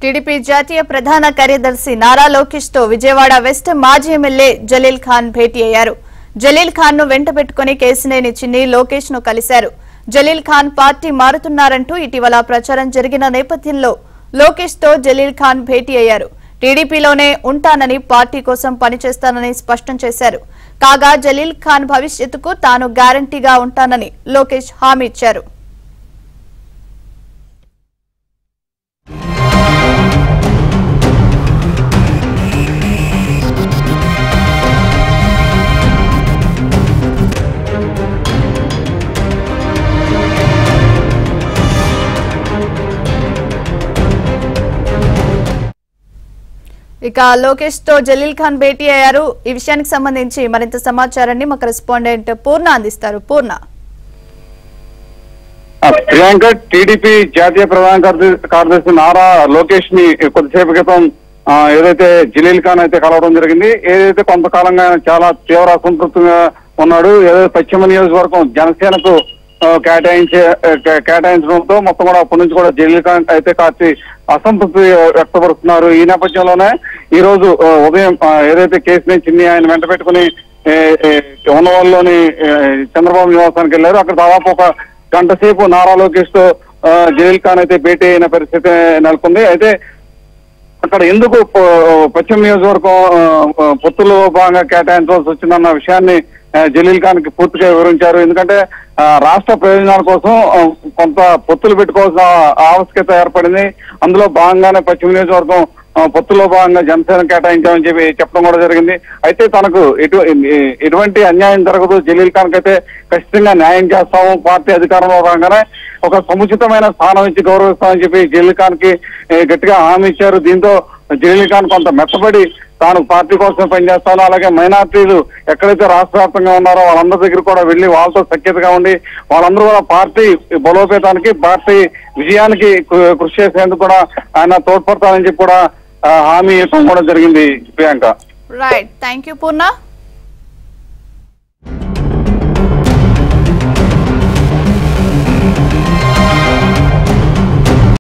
TDP జాతీయ ప్రధాన కార్యదర్శి నారా లోకేష్ తో విజయవాడ వెస్ట్ మాజీ ఎమ్మెల్యే జలీల్ ఖాన్ భేటీ అయ్యారు జలీల్ ఖాన్ ను వెంట పెట్టుకుని కేసినేని చిన్ని లోకేష్ ను కలిశారు జలీల్ ఖాన్ పార్టీ మారుతున్నారంటూ ఇటీవల ప్రచారం జరిగిన నేపథ్యంలో లోకేష్ తో జలీల్ ఖాన్ భేటీ అయ్యారు టీడీపీలోనే ఉంటానని పార్టీ కోసం పనిచేస్తానని స్పష్టం చేశారు కాగా జలీల్ ఖాన్ భవిష్యత్తుకు తాను గ్యారంటీగా ఉంటానని లోకేష్ హామీ ఇచ్చారు ఇక లోకేష్ తో జలీల్ ఖాన్ భేటీ అయ్యారు ఈ విషయానికి సంబంధించి మరింత సమాచారాన్ని మా కరెస్పాండెంట్ పూర్ణ అందిస్తారు పూర్ణ ఆ, ప్రియాంక టీడీపీ జాతీయ ప్రధాన కార్యదర్శి కార్యదర్శి నారా లోకేష్ ని కొద్దిసేపు క్రితం ఆ, ఏదైతే జలీల్ ఖాన్ అయితే కలవడం జరిగింది ఏదైతే కొంతకాలంగా ఆయన చాలా తీవ్ర అసంతృప్తిగా ఉన్నాడు ఏదైతే పశ్చిమ నియోజకవర్గం జనసేనకు ఆ, కేటాయించే కే- కేటాయించడంతో మొత్తం కూడా అప్పటి నుంచి కూడా జలీల్ ఖాన్ అయితే కాస్త అసంతృప్తి వ్యక్తపరుస్తున్నారు ఈ నేపథ్యంలోనే ఈ రోజు ఆ, ఉదయం ఆ, ఏదైతే కేసుని చిన్ని ఆయన వెంట పెట్టుకుని ఏ, ఏ, ఉన్నవాళ్ళలోని ఏ, చంద్రబాబు నివాసానికి వెళ్ళారు అక్కడ దాదాపు ఒక గంట సేపు నారా లోకేష్ తో ఆ, జలీల్ ఖాన్ అయితే భేటీ అయిన పరిస్థితి నెలకొంది అయితే అక్కడ ఎందుకు ప- పశ్చిమ నియోజకవర్గం ఆ, ఆ, పొత్తులో భాగంగా కేటాయించవలసి వచ్చిందన్న విషయాన్ని ఆ, జలీల్ ఖాన్ కి పూర్తిగా వివరించారు ఎందుకంటే ఆ, రాష్ట్ర ప్రయోజనాల కోసం ఆ, కొంత పొత్తులు పెట్టుకోవాల్సిన ఆవశ్యకత ఏర్పడింది అందులో భాగంగానే పశ్చిమ నియోజకవర్గం ఆ, పొత్తులో భాగంగా జనసేన కేటాయించామని చెప్పి చెప్పడం కూడా జరిగింది అయితే తనకు ఎటు ఎ- ఎటువంటి అన్యాయం జరగదు జలీల్ ఖాన్ అయితే ఖచ్చితంగా న్యాయం చేస్తాము పార్టీ అధికారంలో రాగానే ఒక సముచితమైన స్థానం ఇచ్చి గౌరవిస్తామని చెప్పి జలీల్ ఖాన్ కి ఏ, గట్టిగా హామీ ఇచ్చారు దీంతో జలీల్ ఖాన్ కొంత మెత్తబడి తాను పార్టీ కోసం పనిచేస్తాను అలాగే మైనార్టీలు ఎక్కడైతే రాష్ట్ర వ్యాప్తంగా ఉన్నారో వాళ్ళందరి దగ్గర కూడా వెళ్లి వాళ్ళతో సఖ్యతగా ఉండి వాళ్ళందరూ కూడా పార్టీ బలోపేతానికి పార్టీ విజయానికి కృ- కృషి చేసేందుకు కూడా ఆయన తోడ్పడతానని చెప్పి కూడా ఆ, హామీ ఇవ్వడం కూడా జరిగింది Priyanka right thank you Purna